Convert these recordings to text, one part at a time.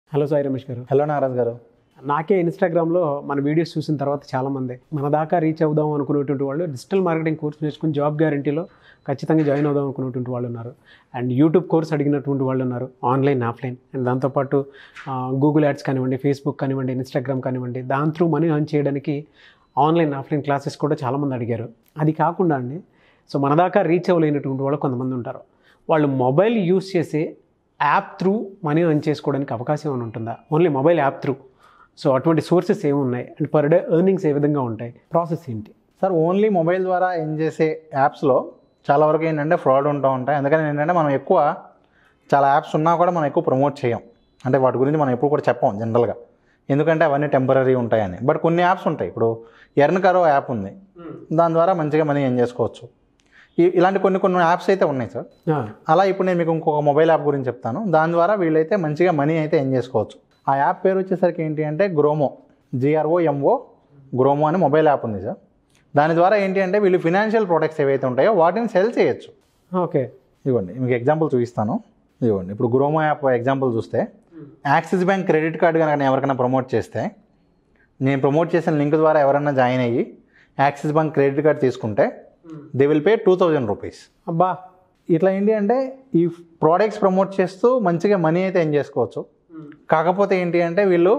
hello Sai Ramesh గారు hello Nagaraj గారు నాకే ఇన్స్టాగ్రామ్లో మన వీడియోస్ చూసిన తర్వాత చాలామంది మన దాకా రీచ్ అవుదాం అనుకునేటువంటి వాళ్ళు డిజిటల్ మార్కెటింగ్ కోర్స్ నేర్చుకుని జాబ్ గ్యారంటీలో ఖచ్చితంగా జాయిన్ అవుదాం అనుకునేటువంటి వాళ్ళు ఉన్నారు అండ్ యూట్యూబ్ కోర్స్ అడిగినటువంటి వాళ్ళు ఉన్నారు ఆన్లైన్ ఆఫ్లైన్ అండ్ దాంతోపాటు గూగుల్ యాడ్స్ కానివ్వండి ఫేస్బుక్ కానివ్వండి ఇన్స్టాగ్రామ్ కానివ్వండి దాని త్రూ మనీ ఎర్న్ చేయడానికి ఆన్లైన్ ఆఫ్లైన్ క్లాసెస్ కూడా చాలామంది అడిగారు అది కాకుండా అండి సో మన దాకా రీచ్ అవ్వలేనటువంటి వాళ్ళు కొంతమంది ఉంటారు వాళ్ళు మొబైల్ యూస్ చేసే యాప్ త్రూ మనీ ఎర్న్ చేసుకోవడానికి అవకాశం ఏమైనా ఉంటుందా only mobile app through so అటువంటి సోర్సెస్ ఏమి ఉన్నాయి అండ్ పర్ డే ఎర్నింగ్స్ ఏ విధంగా ఉంటాయి ప్రాసెస్ ఏంటి సార్ ఓన్లీ మొబైల్ ద్వారా ఏం చేసే యాప్స్లో చాలా వరకు ఏంటంటే ఫ్రాడ్ ఉంటూ ఉంటాయి అందుకని ఏంటంటే మనం ఎక్కువ చాలా యాప్స్ ఉన్నా కూడా మనం ఎక్కువ ప్రమోట్ చేయం అంటే వాటి గురించి మనం ఎప్పుడు కూడా చెప్పం జనరల్గా ఎందుకంటే అవన్నీ టెంపరీ ఉంటాయని బట్ కొన్ని యాప్స్ ఉంటాయి ఇప్పుడు ఎర్న్ కరో యాప్ ఉంది దాని ద్వారా మంచిగా మనీ ఏం చేసుకోవచ్చు ఈ- ఇలాంటి కొన్ని కొన్ని యాప్స్ అయితే ఉన్నాయి సార్ అలా ఇప్పుడు నేను మీకు ఇంకొక మొబైల్ యాప్ గురించి చెప్తాను దాని ద్వారా వీళ్ళైతే మంచిగా మనీ అయితే ఏం చేసుకోవచ్చు ఆ యాప్ పేరు వచ్చేసరికి ఏంటి అంటే గ్రోమో జిఆర్ఓ ఎంఓ గ్రోమో అని మొబైల్ యాప్ ఉంది సార్ దాని ద్వారా ఏంటి అంటే వీళ్ళు ఫినాన్షియల్ ప్రొడక్ట్స్ ఏవైతే ఉంటాయో వాటిని సెల్ చేయొచ్చు ఓకే ఇదిగోండి మీకు ఎగ్జాంపుల్ చూపిస్తాను ఇదిగోండి ఇప్పుడు గ్రోమో యాప్ ఎగ్జాంపుల్ చూస్తే యాక్సిస్ బ్యాంక్ క్రెడిట్ కార్డు కనుక నేను ఎవరికైనా ప్రమోట్ చేస్తే నేను ప్రమోట్ చేసిన లింక్ ద్వారా ఎవరైనా జాయిన్ అయ్యి యాక్సిస్ బ్యాంక్ క్రెడిట్ కార్డ్ తీసుకుంటే they will pay two thousand rupees అబ్బా ఇట్లా ఏంటి అంటే ఈ ప్రోడక్ట్స్ ప్రమోట్ చేస్తూ మంచిగా మనీ అయితే ఏం చేసుకోవచ్చు కాకపోతే ఏంటి అంటే వీళ్ళు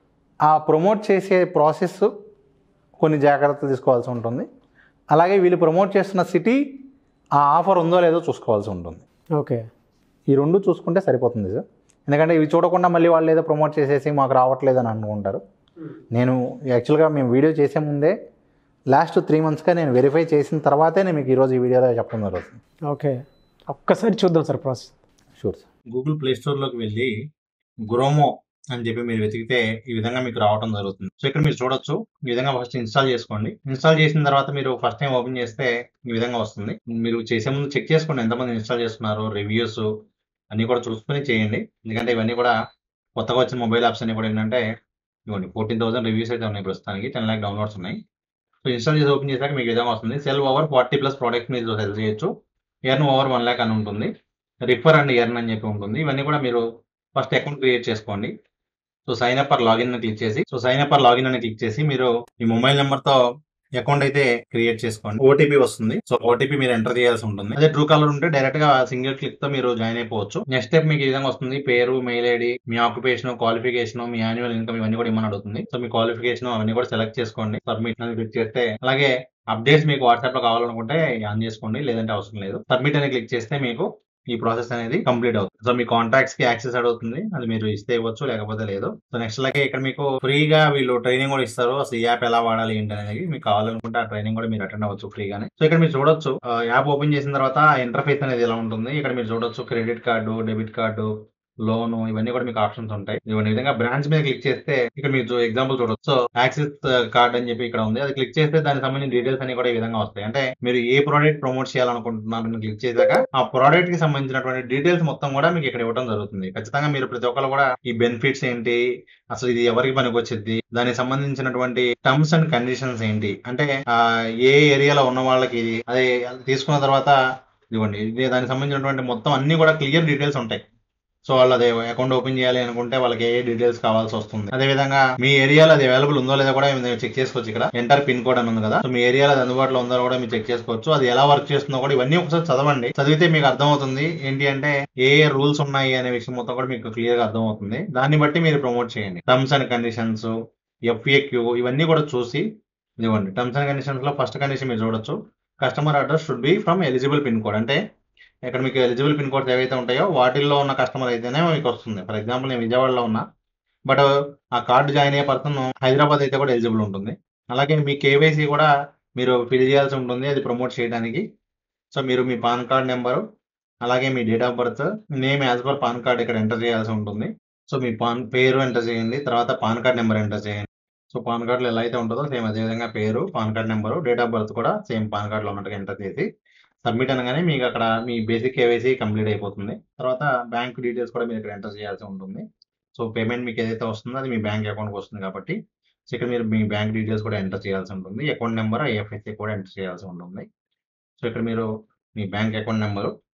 ఆ ప్రమోట్ చేసే ప్రాసెస్ కొన్ని జాగ్రత్తలు తీసుకోవాల్సి ఉంటుంది అలాగే వీళ్ళు ప్రమోట్ చేస్తున్న సిటీ ఆ ఆఫర్ ఉందో లేదో చూసుకోవాల్సి ఉంటుంది ఓకే ఈ రెండు చూసుకుంటే సరిపోతుంది సార్ ఎందుకంటే ఇవి చూడకుండా మళ్ళీ వాళ్ళు ఏదో ప్రమోట్ చేసేసి మాకు రావట్లేదు అని అనుకుంటారు నేను యాక్చువల్గా మేము వీడియో చేసే ముందే లాస్ట్ త్రీ మంత్స్గా నేను వెరిఫై చేసిన తర్వాతే నేను మీకు ఈరోజు ఈ వీడియోలో చెప్పడం జరుగుతుంది ఓకే ఒక్కసారి చూద్దాం sir process sure sir Google Play Store లోకి వెళ్ళి గ్రోమో అని చెప్పి మీరు వెతికితే ఈ విధంగా మీకు రావడం జరుగుతుంది సో ఇక్కడ మీరు చూడొచ్చు ఈ విధంగా ఫస్ట్ ఇన్స్టాల్ చేసుకోండి ఇన్స్టాల్ చేసిన తర్వాత మీరు ఫస్ట్ టైం ఓపెన్ చేస్తే ఈ విధంగా వస్తుంది మీరు చేసే ముందు చెక్ చేసుకోండి ఎంతమంది ఇన్స్టాల్ చేస్తున్నారు రివ్యూస్ అన్ని కూడా చూసుకొని చేయండి ఎందుకంటే ఇవన్నీ కూడా కొత్తగా వచ్చిన మొబైల్ యాప్స్ అన్ని కూడా ఏంటంటే ఇవ్వండి ఫోర్టీన్ థౌసండ్ రివ్యూస్ అయితే ఉన్నాయి ప్రస్తుతానికి టెన్ లాక్ డౌన్లోడ్స్ ఉన్నాయి సో ఇన్స్టాల్ చేసి ఓపెన్ చేశాక మీకు ఈ విధంగా వస్తుంది sell over forty plus products మీరు సెల్ చేయొచ్చు ఎర్న్ ఓవర్ వన్ ల్యాక్ అని ఉంటుంది రిఫర్ అండ్ ఎర్న్ అని చెప్పి ఉంటుంది ఇవన్నీ కూడా మీరు ఫస్ట్ అకౌంట్ క్రియేట్ చేసుకోండి so sign up for login అని క్లిక్ చేసి so sign up for login అని క్లిక్ చేసి మీరు మీ మొబైల్ నెంబర్ తో అకౌంట్ అయితే క్రియేట్ చేసుకోండి ఓటీపీ వస్తుంది సో ఓటీపీ మీరు ఎంటర్ చేయాల్సి ఉంటుంది అదే ట్రూ కాలర్ ఉంటే డైరెక్ట్ గా సింగిల్ క్లిక్ తో మీరు జాయిన్ అయిపోవచ్చు నెక్స్ట్ స్టెప్ మీకు ఈ విధంగా వస్తుంది పేరు మెయిల్ ఐడి మీ ఆక్యుపేషన్ క్వాలిఫికేషన్ మీ యాన్యువల్ ఇన్కమ్ ఇవన్నీ కూడా ఇమ్మని అడుగుతుంది సో మీ క్వాలిఫికేషన్ అవన్నీ కూడా సెలెక్ట్ చేసుకోండి సబ్మిట్ అని క్లిక్ చేస్తే అలాగే అప్డేట్స్ మీకు వాట్సాప్ లో కావాలనుకుంటే ఆన్ చేసుకోండి లేదంటే అవసరం లేదు సబ్మిట్ అని క్లిక్ చేస్తే మీకు ఈ ప్రాసెస్ అనేది కంప్లీట్ అవుతుంది సో మీ కాంటాక్ట్స్ కి యాక్సెస్ అడుగుతుంది అది మీరు ఇస్తే ఇవ్వచ్చు లేకపోతే లేదు సో నెక్స్ట్ అలాగే ఇక్కడ మీకు ఫ్రీగా వీళ్ళు ట్రైనింగ్ కూడా ఇస్తారు అసలు ఈ యాప్ ఎలా వాడాలి ఏంటి అనేది మీకు కావాలనుకుంటే ఆ ట్రైనింగ్ కూడా మీరు అటెండ్ అవ్వచ్చు ఫ్రీగానే సో ఇక్కడ మీరు చూడొచ్చు యాప్ ఓపెన్ చేసిన తర్వాత ఇంటర్ఫేస్ అనేది ఎలా ఉంటుంది ఇక్కడ మీరు చూడొచ్చు credit card debit card loan ఇవన్నీ కూడా మీకు ఆప్షన్స్ ఉంటాయి ఇవన్నీ విధంగా బ్రాంచ్ మీద క్లిక్ చేస్తే ఇక్కడ మీరు ఎగ్జాంపుల్ చూడొచ్చు సో యాక్సిస్ కార్డ్ అని చెప్పి ఇక్కడ ఉంది అది క్లిక్ చేస్తే దానికి సంబంధించిన డీటెయిల్స్ అన్ని కూడా ఈ విధంగా వస్తాయి అంటే మీరు ఏ ప్రోడక్ట్ ప్రమోట్ చేయాలనుకుంటున్నారు క్లిక్ చేశాక ఆ ప్రోడక్ట్ కి సంబంధించినటువంటి డీటెయిల్స్ మొత్తం కూడా మీకు ఇక్కడ ఇవ్వడం జరుగుతుంది ఖచ్చితంగా మీరు ప్రతి ఒక్కరు కూడా ఈ బెనిఫిట్స్ ఏంటి అసలు ఇది ఎవరికి పనికొచ్చింది దానికి సంబంధించినటువంటి టర్మ్స్ అండ్ కండిషన్స్ ఏంటి అంటే ఆ, ఏ ఏరియాలో ఉన్న వాళ్ళకి ఇది అదే తీసుకున్న తర్వాత ఇదిగోండి ఇది దానికి సంబంధించినటువంటి మొత్తం అన్ని కూడా క్లియర్ డీటెయిల్స్ ఉంటాయి సో వాళ్ళు అదే అకౌంట్ ఓపెన్ చేయాలి అనుకుంటే వాళ్ళకి ఏ డీటెయిల్స్ కావాల్సి వస్తుంది అదే విధంగా మీ ఏరియాలో అది అవైలబుల్ ఉందో లేదో కూడా మీరు చెక్ చేసుకోవచ్చు ఇక్కడ ఎంటర్ పిన్ కోడ్ అని ఉంది కదా సో మీ ఏరియాలో అది అందుబాటులో ఉందో కూడా మీరు చెక్ చేసుకోవచ్చు అది ఎలా వర్క్ చేస్తుందో కూడా ఇవన్నీ ఒకసారి చదవండి చదివితే మీకు అర్థమవుతుంది ఏంటి అంటే ఏ ఏ రూల్స్ ఉన్నాయి అనే విషయం మొత్తం కూడా మీకు క్లియర్ గా అర్థమవుతుంది దాన్ని బట్టి మీరు ప్రమోట్ చేయండి టర్మ్స్ అండ్ కండిషన్స్ ఎఫ్ఏక్యూ ఇవన్నీ కూడా చూసి ఇదిగోండి టర్మ్స్ అండ్ కండిషన్స్ లో ఫస్ట్ కండిషన్ మీరు చూడొచ్చు customer address should be from eligible pin code అంటే ఇక్కడ మీకు ఎలిజిబుల్ పిన్ కోడ్స్ ఏవైతే ఉంటాయో వాటిల్లో ఉన్న కస్టమర్ అయితేనే మీకు వస్తుంది ఫర్ ఎగ్జాంపుల్ నేను విజయవాడలో ఉన్నా బట్ ఆ కార్డు జాయిన్ అయ్యే పర్సన్ హైదరాబాద్ అయితే కూడా ఎలిజిబుల్ ఉంటుంది అలాగే మీ కేవైసీ కూడా మీరు ఫిల్ చేయాల్సి ఉంటుంది అది ప్రమోట్ చేయడానికి సో మీరు మీ పాన్ కార్డ్ నెంబరు అలాగే మీ date of birth name as per PAN card ఇక్కడ ఎంటర్ చేయాల్సి ఉంటుంది సో మీ పాన్ పేరు ఎంటర్ చేయండి తర్వాత పాన్ కార్డ్ నెంబర్ ఎంటర్ చేయండి సో పాన్ కార్డులో ఎలా అయితే ఉంటుందో సేమ్ అదే విధంగా పేరు PAN card number date of birth కూడా సేమ్ పాన్ కార్డులో ఉన్నట్టుగా ఎంటర్ చేసి సబ్మిట్ అనగానే మీకు అక్కడ మీ బేసిక్ కేవైసీ కంప్లీట్ అయిపోతుంది తర్వాత బ్యాంక్ డీటెయిల్స్ కూడా మీరు ఇక్కడ ఎంటర్ చేయాల్సి ఉంటుంది సో పేమెంట్ మీకు ఏదైతే వస్తుందో అది మీ బ్యాంక్ అకౌంట్కి వస్తుంది కాబట్టి సో ఇక్కడ మీరు మీ బ్యాంక్ డీటెయిల్స్ కూడా ఎంటర్ చేయాల్సి ఉంటుంది అకౌంట్ నెంబర్ ఐఎఫ్ఎస్సి కూడా ఎంటర్ చేయాల్సి ఉంటుంది సో ఇక్కడ మీరు మీ bank account number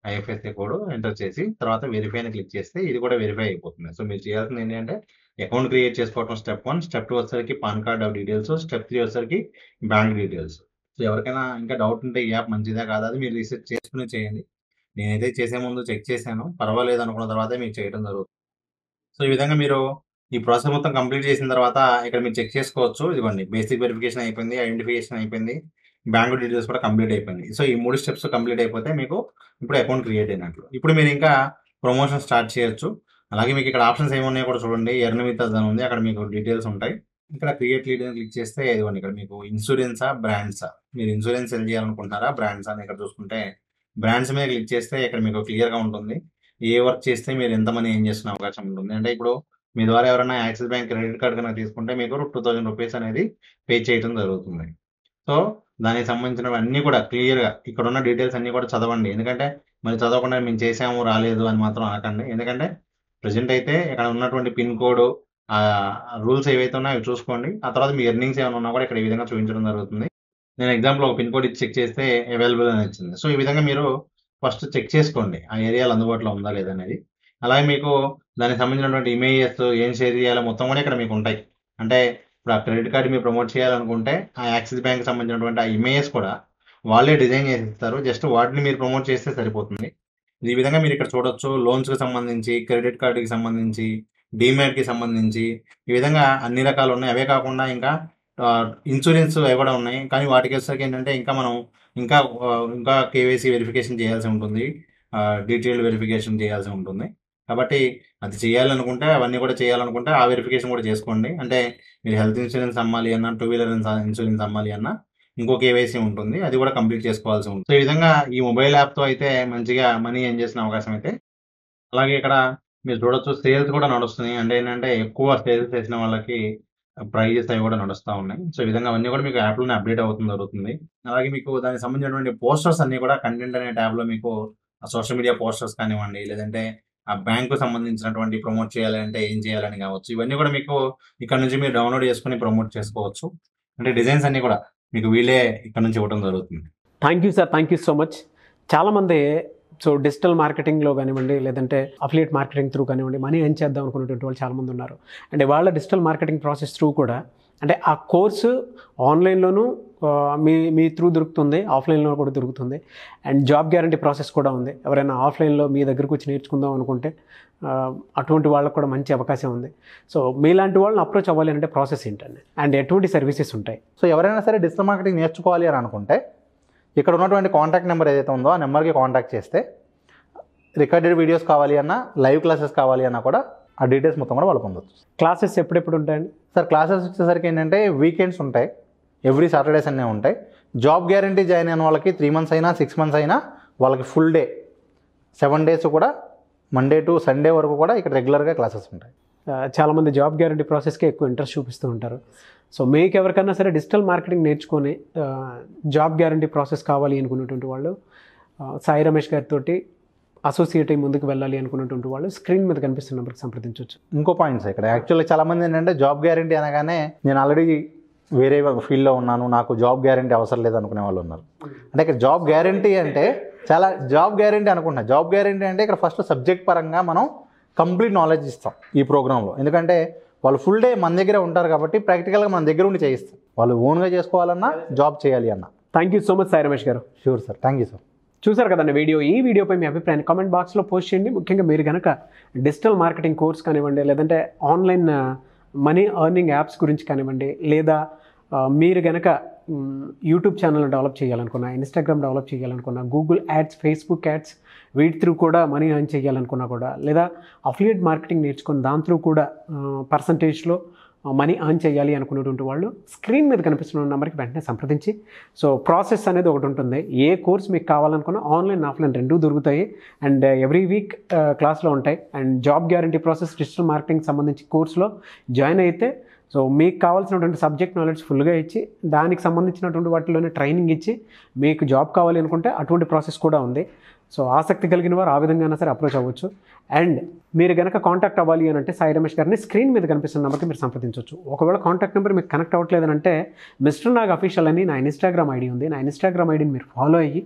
IFSC code enter చేసి తర్వాత వెరిఫై అని క్లిక్ చేస్తే ఇది కూడా వెరిఫై అయిపోతుంది సో మీరు చేయాల్సింది ఏంటంటే అకౌంట్ క్రియేట్ చేసుకోవడం స్టెప్ వన్ స్టెప్ టూ వచ్చేసరికి PAN card details step three వచ్చేసరికి బ్యాంక్ డీటెయిల్స్ సో ఎవరికైనా ఇంకా డౌట్ ఉంటే ఈ యాప్ మంచిదా కాదా అది మీరు రీసెర్చ్ చేసుకుని చేయండి నేనైతే చేసే ముందు చెక్ చేశాను పర్వాలేదు అనుకున్న తర్వాత మీకు చేయడం జరుగుతుంది సో ఈ విధంగా మీరు ఈ ప్రాసెస్ మొత్తం కంప్లీట్ చేసిన తర్వాత ఇక్కడ మీరు చెక్ చేసుకోవచ్చు ఇదిగోండి బేసిక్ వెరిఫికేషన్ అయిపోయింది ఐడెంటిఫికేషన్ అయిపోయింది బ్యాంక్ డీటెయిల్స్ కూడా కంప్లీట్ అయిపోయింది సో ఈ మూడు స్టెప్స్ కంప్లీట్ అయిపోతే మీకు ఇప్పుడు అకౌంట్ క్రియేట్ అయినట్లు ఇప్పుడు మీరు ఇంకా ప్రమోషన్ స్టార్ట్ చేయొచ్చు అలాగే మీకు ఇక్కడ ఆప్షన్స్ ఏమున్నాయో కూడా చూడండి ఎర్న్ విత్ అని ఉంది అక్కడ మీకు డీటెయిల్స్ ఉంటాయి ఇక్కడ క్రియేట్ లీడ్ అని క్లిక్ చేస్తే ఇదిగోండి ఇక్కడ మీకు ఇన్సూరెన్సా బ్రాండ్సా మీరు ఇన్సూరెన్స్ సెల్ చేయాలనుకుంటున్నారా బ్రాండ్స్ అని ఇక్కడ చూసుకుంటే బ్రాండ్స్ మీద క్లిక్ చేస్తే ఇక్కడ మీకు క్లియర్ గా ఉంటుంది ఏ వర్క్ చేస్తే మీరు ఎంత మనీ ఏం చేస్తున్న అవకాశం ఉంటుంది అంటే ఇప్పుడు మీ ద్వారా ఎవరైనా యాక్సిస్ బ్యాంక్ క్రెడిట్ కార్డ్ కనుక తీసుకుంటే మీకు టూ థౌసండ్ రూపీస్ అనేది పే చేయడం జరుగుతుంది సో దానికి సంబంధించినవి అన్ని కూడా క్లియర్ గా ఇక్కడ ఉన్న డీటెయిల్స్ అన్ని కూడా చదవండి ఎందుకంటే మరి చదవకుండా మేము చేసాము రాలేదు అని మాత్రం అనకండి ఎందుకంటే ప్రజెంట్ అయితే ఇక్కడ ఉన్నటువంటి పిన్ కోడ్ ఆ రూల్స్ ఏవైతే ఉన్నాయో అవి చూసుకోండి ఆ తర్వాత మీ ఎర్నింగ్స్ ఏమైనా ఉన్నా కూడా ఇక్కడ ఈ విధంగా చూపించడం జరుగుతుంది నేను ఎగ్జాంపుల్ ఒక పిన్ కోడ్ ఇచ్చి చెక్ చేస్తే అవైలబుల్ అని వచ్చింది సో ఈ విధంగా మీరు ఫస్ట్ చెక్ చేసుకోండి ఆ ఏరియాలో అందుబాటులో ఉందా లేదనేది అలాగే మీకు దానికి సంబంధించినటువంటి ఇమేజెస్ ఏం షేర్ చేయాలో మొత్తం కూడా ఇక్కడ మీకు ఉంటాయి అంటే ఇప్పుడు ఆ క్రెడిట్ కార్డ్ మీరు ప్రమోట్ చేయాలనుకుంటే ఆ యాక్సిస్ బ్యాంక్ సంబంధించినటువంటి ఆ ఇమేజెస్ కూడా వాళ్ళే డిజైన్ చేసి ఇస్తారు జస్ట్ వాటిని మీరు ప్రమోట్ చేస్తే సరిపోతుంది ఈ విధంగా మీరు ఇక్కడ చూడొచ్చు లోన్స్ కి సంబంధించి క్రెడిట్ కార్డుకి సంబంధించి డిమాట్ కి సంబంధించి ఈ విధంగా అన్ని రకాలు ఉన్నాయి అవే కాకుండా ఇంకా ఇన్సూరెన్స్ అవి కూడా ఉన్నాయి కానీ వాటికి వచ్చేసరికి ఏంటంటే ఇంకా మనం ఇంకా ఆ, ఇంకా కేవైసీ వెరిఫికేషన్ చేయాల్సి ఉంటుంది డీటెయిల్డ్ వెరిఫికేషన్ చేయాల్సి ఉంటుంది కాబట్టి అది చేయాలనుకుంటే అవన్నీ కూడా చేయాలనుకుంటే ఆ వెరిఫికేషన్ కూడా చేసుకోండి అంటే మీరు హెల్త్ ఇన్సూరెన్స్ అమ్మాలి అన్నా టూ వీలర్ ఇన్సూరెన్స్ అమ్మాలి అన్నా ఇంకో కేవైసీ ఉంటుంది అది కూడా కంప్లీట్ చేసుకోవాల్సి ఉంటుంది సో ఈ విధంగా ఈ మొబైల్ యాప్తో అయితే మంచిగా మనీ ఏం చేసిన అవకాశం అయితే అలాగే ఇక్కడ మీరు చూడొచ్చు సేల్స్ కూడా నడుస్తున్నాయి అంటే ఏంటంటే ఎక్కువ సేల్స్ చేసిన వాళ్ళకి ప్రైజెస్ అవి కూడా నడుస్తూ ఉన్నాయి సో ఈ విధంగా అవన్నీ కూడా మీకు యాప్లోనే అప్డేట్ అవుతుంది జరుగుతుంది అలాగే మీకు దానికి సంబంధించినటువంటి పోస్టర్స్ అన్ని కూడా కంటెంట్ అనే ట్యాబ్లో మీకు సోషల్ మీడియా పోస్టర్స్ కానివ్వండి లేదంటే ఆ బ్యాంకు సంబంధించినటువంటి ప్రమోట్ చేయాలంటే ఏం చేయాలని కావచ్చు ఇవన్నీ కూడా మీకు ఇక్కడ నుంచి మీరు డౌన్లోడ్ చేసుకుని ప్రమోట్ చేసుకోవచ్చు అంటే డిజైన్స్ అన్ని కూడా మీకు వీళ్ళే ఇక్కడ నుంచి ఇవ్వడం జరుగుతుంది thank you sir thank you so much చాలామంది సో డిజిటల్ మార్కెటింగ్లో కానివ్వండి లేదంటే అఫిలియేట్ మార్కెటింగ్ త్రూ కానివ్వండి మనీ ఏం చేద్దాం అనుకునేటువంటి వాళ్ళు చాలామంది ఉన్నారు అంటే వాళ్ళ డిజిటల్ మార్కెటింగ్ ప్రాసెస్ త్రూ కూడా అంటే ఆ కోర్సు ఆన్లైన్లోనూ ఆ, మీ మీ త్రూ దొరుకుతుంది ఆఫ్లైన్లో కూడా దొరుకుతుంది అండ్ జాబ్ గ్యారంటీ ప్రాసెస్ కూడా ఉంది ఎవరైనా ఆఫ్లైన్లో మీ దగ్గరకు వచ్చి నేర్చుకుందాం అనుకుంటే ఆ, అటువంటి వాళ్ళకు కూడా మంచి అవకాశం ఉంది సో మీలాంటి వాళ్ళని అప్రోచ్ అవ్వాలి అంటే ప్రాసెస్ ఏంటండి అండ్ ఎటువంటి సర్వీసెస్ ఉంటాయి సో ఎవరైనా సరే డిజిటల్ మార్కెటింగ్ నేర్చుకోవాలి అని అనుకుంటే ఇక్కడ ఉన్నటువంటి కాంటాక్ట్ నెంబర్ ఏదైతే ఉందో ఆ నెంబర్కి కాంటాక్ట్ చేస్తే రికార్డెడ్ వీడియోస్ కావాలి అన్నా లైవ్ క్లాసెస్ కావాలి అన్నా కూడా ఆ డీటెయిల్స్ మొత్తం కూడా వాళ్ళు పొందొచ్చు క్లాసెస్ ఎప్పుడెప్పుడు ఉంటాయండి సార్ క్లాసెస్ వచ్చేసరికి ఏంటంటే వీకెండ్స్ ఉంటాయి ఎవ్రీ సాటర్డేస్ అన్నీ ఉంటాయి జాబ్ గ్యారంటీ జాయిన్ అయిన వాళ్ళకి త్రీ మంత్స్ అయినా సిక్స్ మంత్స్ అయినా వాళ్ళకి ఫుల్ డే సెవెన్ డేస్ కూడా మండే టు సండే వరకు కూడా ఇక్కడ రెగ్యులర్గా క్లాసెస్ ఉంటాయి ఆ, చాలామంది జాబ్ గ్యారంటీ ప్రాసెస్కి ఎక్కువ ఇంట్రెస్ట్ చూపిస్తూ ఉంటారు సో మీకు ఎవరికైనా సరే డిజిటల్ మార్కెటింగ్ నేర్చుకొని ఆ, జాబ్ గ్యారంటీ ప్రాసెస్ కావాలి అనుకున్నటువంటి వాళ్ళు ఆ, సాయి రమేష్ గారితో అసోసియేట్ అయ్యి ముందుకు వెళ్ళాలి అనుకున్నటువంటి వాళ్ళు స్క్రీన్ మీద కనిపిస్తున్న నెంబర్కి సంప్రదించవచ్చు ఇంకో పాయింట్స్ ఇక్కడ యాక్చువల్లీ చాలామంది ఏంటంటే జాబ్ గ్యారంటీ అనగానే నేను ఆల్రెడీ వేరే ఫీల్డ్లో ఉన్నాను నాకు జాబ్ గ్యారంటీ అవసరం లేదు అనుకునే వాళ్ళు ఉన్నారు అంటే ఇక్కడ జాబ్ గ్యారంటీ అంటే చాలా జాబ్ గ్యారంటీ అనుకుంటున్నా జాబ్ గ్యారంటీ అంటే ఇక్కడ ఫస్ట్ సబ్జెక్ట్ పరంగా మనం కంప్లీట్ నాలెడ్జ్ ఇస్తాం ఈ ప్రోగ్రాంలో ఎందుకంటే వాళ్ళు ఫుల్ డే మన దగ్గరే ఉంటారు కాబట్టి ప్రాక్టికల్గా మన దగ్గర ఉండి చేయిస్తాం వాళ్ళు ఓన్గా చేసుకోవాలన్నా జాబ్ చేయాలి అన్న thank you so much Sai Ramesh garu sure sir thank you sir చూసారు కదండి వీడియో ఈ వీడియోపై మీ అభిప్రాయాన్ని కామెంట్ బాక్స్లో పోస్ట్ చేయండి ముఖ్యంగా మీరు కనుక డిజిటల్ మార్కెటింగ్ కోర్స్ కానివ్వండి లేదంటే ఆన్లైన్ మనీ ఎర్నింగ్ యాప్స్ గురించి కానివ్వండి లేదా ఆ, మీరు కనుక యూట్యూబ్ ఛానల్ డెవలప్ చేయాలనుకున్నా ఇన్స్టాగ్రామ్ డెవలప్ చేయాలనుకున్నా గూగుల్ యాడ్స్ ఫేస్బుక్ యాడ్స్ వీటి త్రూ కూడా మనీ ఎర్న్ చేయాలనుకున్నా కూడా లేదా అఫిలియేట్ మార్కెటింగ్ నేర్చుకుని దాని త్రూ కూడా పర్సంటేజ్లో మనీ ఎర్న్ చేయాలి అనుకునేటువంటి వాళ్ళు స్క్రీన్ మీద కనిపిస్తున్న నెంబర్కి వెంటనే సంప్రదించి సో ప్రాసెస్ అనేది ఒకటి ఉంటుంది ఏ కోర్స్ మీకు కావాలనుకున్నా ఆన్లైన్ ఆఫ్లైన్ రెండూ దొరుకుతాయి అండ్ ఎవ్రీ వీక్ క్లాస్లో ఉంటాయి and job guarantee process digital marketing సంబంధించి కోర్సులో జాయిన్ అయితే సో మీకు కావాల్సినటువంటి సబ్జెక్ట్ నాలెడ్జ్ ఫుల్గా ఇచ్చి దానికి సంబంధించినటువంటి వాటిలోనే ట్రైనింగ్ ఇచ్చి మీకు జాబ్ కావాలి అనుకుంటే అటువంటి ప్రాసెస్ కూడా ఉంది సో ఆసక్తి కలిగిన వారు ఆ విధంగా సరే అప్రోచ్ అవ్వచ్చు అండ్ మీరు కనుక కాంటాక్ట్ అవ్వాలి అని అంటే సాయి రమేష్ గారిని స్క్రీన్ మీద కనిపిస్తున్న నెంబర్కి మీరు సంప్రదించవచ్చు ఒకవేళ కాంటాక్ట్ నెంబర్ మీకు కనెక్ట్ అవ్వట్లేదు అంటే మిస్టర్ నాగ్ అఫీషియల్ అని నా ఇన్స్టాగ్రామ్ ఐడి ఉంది నా ఇన్స్టాగ్రామ్ ఐడిని మీరు ఫాలో అయ్యి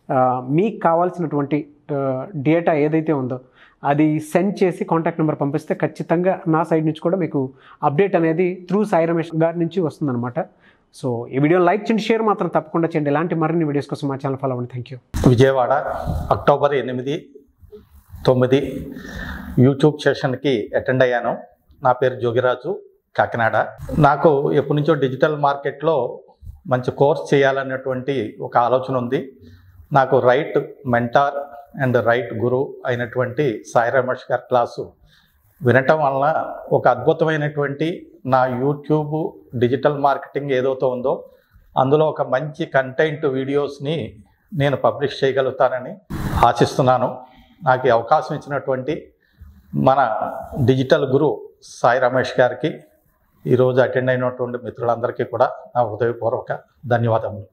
ఆ, మీకు కావాల్సినటువంటి డేటా ఏదైతే ఉందో అది సెండ్ చేసి కాంటాక్ట్ నెంబర్ పంపిస్తే ఖచ్చితంగా నా సైడ్ నుంచి కూడా మీకు అప్డేట్ అనేది త్రూ సాయి రమేష్ గారి నుంచి వస్తుందన్నమాట సో ఈ వీడియో లైక్ చేయండి షేర్ మాత్రం తప్పకుండా చేయండి ఇలాంటి మరిన్ని వీడియోస్ కోసం మా ఛానల్ ఫాలో అవ్వండి థ్యాంక్ యూ విజయవాడ అక్టోబర్ ఎనిమిది తొమ్మిది యూట్యూబ్ సెషన్కి అటెండ్ అయ్యాను నా పేరు జోగిరాజు కాకినాడ నాకు ఎప్పటి నుంచో డిజిటల్ మార్కెట్లో మంచి కోర్స్ చేయాలన్నటువంటి ఒక ఆలోచన ఉంది నాకు right mentor and right guru అయినటువంటి సాయి రమేష్ గారి క్లాసు వినటం వలన ఒక అద్భుతమైనటువంటి నా యూట్యూబ్ డిజిటల్ మార్కెటింగ్ ఏదైతే ఉందో అందులో ఒక మంచి కంటెంట్ వీడియోస్ని నేను పబ్లిష్ చేయగలుగుతానని ఆశిస్తున్నాను నాకు ఈ అవకాశం ఇచ్చినటువంటి మన డిజిటల్ గురు సాయి రమేష్ గారికి ఈరోజు అటెండ్ అయినటువంటి మిత్రులందరికీ కూడా నా హృదయపూర్వక ధన్యవాదములు